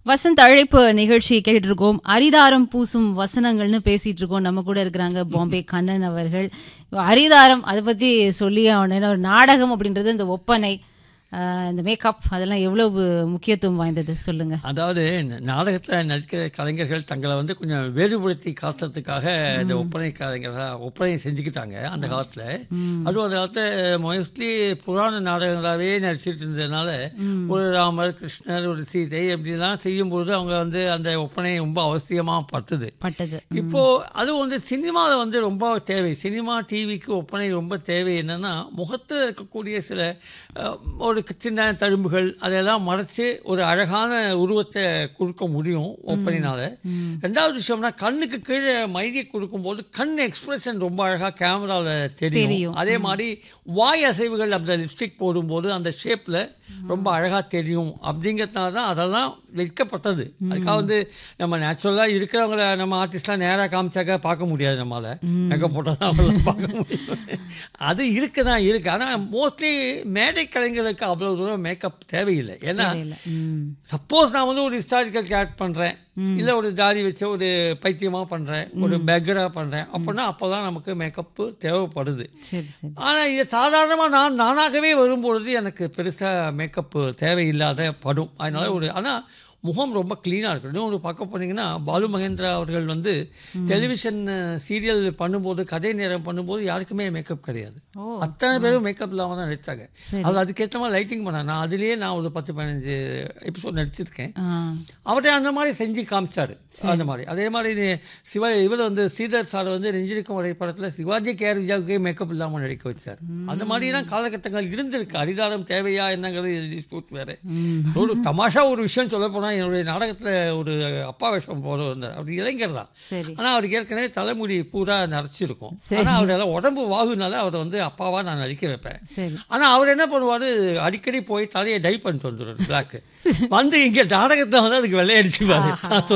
வசந்த் அழைப்பு நிகழ்ச்சி கேட்டுட்டு இருக்கோம் அரிதாரம் பூசும் வசனங்கள்னு பேசிட்டு இருக்கோம் நம்ம கூட இருக்கிறாங்க பாம்பே கண்ணன் அவர்கள் அரிதாரம் அதை பத்தி சொல்லி அவன ஒரு நாடகம் அப்படின்றது இந்த ஒப்பனை ஆஹ், இந்த மேக்கப் அதெல்லாம் எவ்வளவு முக்கியத்துவம் வாய்ந்தது சொல்லுங்க அதாவது நாடகத்தில் நடிக்கிற கலைஞர்கள் தங்களை வந்து கொஞ்சம் வேறுபடுத்தி காட்டுறதுக்காக இந்த ஒப்பனை கலைஞர்களாக ஒப்பனை செஞ்சுக்கிட்டாங்க அந்த காலத்தில் அதுவும் அந்த காலத்தில் மோஸ்ட்லி புராண நாடகங்களாகவே நடிச்சிட்டு இருந்ததுனால ஒரு ராமர் கிருஷ்ணர் ஒரு சீதை இப்படிலாம் செய்யும்போது அவங்க வந்து அந்த ஒப்பனை ரொம்ப அவசியமாக பட்டுது பட்டது இப்போ அதுவும் வந்து சினிமாவில் வந்து ரொம்ப தேவை சினிமா டிவிக்கு ஒப்பனை ரொம்ப தேவை என்னன்னா முகத்தில் இருக்கக்கூடிய சில அஹ், ஒரு சின்ன தழும்புகள் அதெல்லாம் மறைச்சு ஒரு அழகான உருவத்தை கொடுக்க முடியும் ஒப்பனைனால ரெண்டாவது விஷயம்னா கண்ணுக்கு கீழே மைகை கொடுக்கும்போது கண் எக்ஸ்பிரஷன் ரொம்ப அழகாக கேமராவில் தெரியும் தெரியும். அதே மாதிரி வாய் அசைவுகள் அந்த லிப்ஸ்டிக் போடும்போது அந்த ஷேப்பில் ரொம்ப அழகாக தெரியும் அப்படிங்கிறதுனால தான் அதெல்லாம் வைக்கப்பட்டது அதுக்காக வந்து நம்ம நேச்சுரலாக இருக்கிறவங்கள நம்ம ஆர்டிஸ்ட்லாம் நேராக காமிச்சாக்க பார்க்க முடியாது நம்மளால் மேக்கப் போட்டால் தான் அவங்களாம் பார்க்க முடியும் அது இருக்கு தான் இருக்கு ஆனால் மோஸ்ட்லி மேடை கலைஞர்களுக்கு அவ்வளோ தூரம் மேக்கப் தேவையில்லை ஏன்னா இல்ல ம் சப்போஸ் நான் வந்து ஒரு ஹிஸ்டாரிக்கல் கேரக்ட் பண்ணுறேன் இல்லை ஒரு தாடி வச்சு ஒரு பைத்தியமாக பண்ணுறேன் ஒரு பெக்கராக பண்ணுறேன் அப்படின்னா அப்போ தான் நமக்கு மேக்கப்பு தேவைப்படுது சரி சரி ஆனால் இது சாதாரணமாக நான் நானாகவே வரும்பொழுது எனக்கு பெருசாக மேக்கப்பு தேவையில்லாத படும் அதனால ஒரு ஆனால் முகம் ரொம்ப க்ளீனாக இருக்கணும் இன்னொன்று பார்க்க போனீங்கன்னா பாலு மகேந்திரா அவர்கள் வந்து டெலிவிஷன் சீரியல் பண்ணும்போது கதை நேரம் பண்ணும்போது யாருக்குமே மேக்கப் கிடையாது ஓ. அத்தனை பேரும் மேக்கப் இல்லாமல் தான் நடித்தாங்க சரி. அது அதுக்கேற்ற மாதிரி லைட்டிங் பண்ணேன் நான் அதுலேயே நான் ஒரு பத்து பதினஞ்சு எபிசோட் நடிச்சிருக்கேன் ஆ அவரே அந்த மாதிரி செஞ்சு காமிச்சாரு அந்த மாதிரி அதே மாதிரி இது சிவா இவர் வந்து ஸ்ரீதர் சார் வந்து நெஞ்சிருக்கும் வரை படத்தில் சிவாஜி கேஆர் விஜயாவுக்கே மேக்கப் இல்லாமல் நடிக்க வச்சார் அந்த மாதிரிலாம் காலகட்டங்கள் இருந்திருக்கு அரிதாரம் தேவையா என்னங்கிறது டிஸ்பியூட் வேறு ஒரு தமாஷா ஒரு விஷயம் சொல்ல போனால் என்னுடைய நாடகத்தில் ஒரு அப்பா வேஷம் போல வந்தார் அவர் இளைஞர் தான் சரி ஆனால் அவருக்கு ஏற்கனவே தலைமுடி பூரா நரைச்சிருக்கும் ஆனால் அவர் எல்லாம் உடம்பு வாகுனால அவரை வந்து அப்பாவா நான் நடிக்க வைப்பேன் சரி ஆனால் அவர் என்ன பண்ணுவார் அடிக்கடி போய் தலையை டை பண்ணிட்டு வந்துடுவார் பிளாக்கு வந்து இங்கே நாடகத்தில் வந்து அதுக்கு வெள்ளையடிச்சுப்பாரு நான்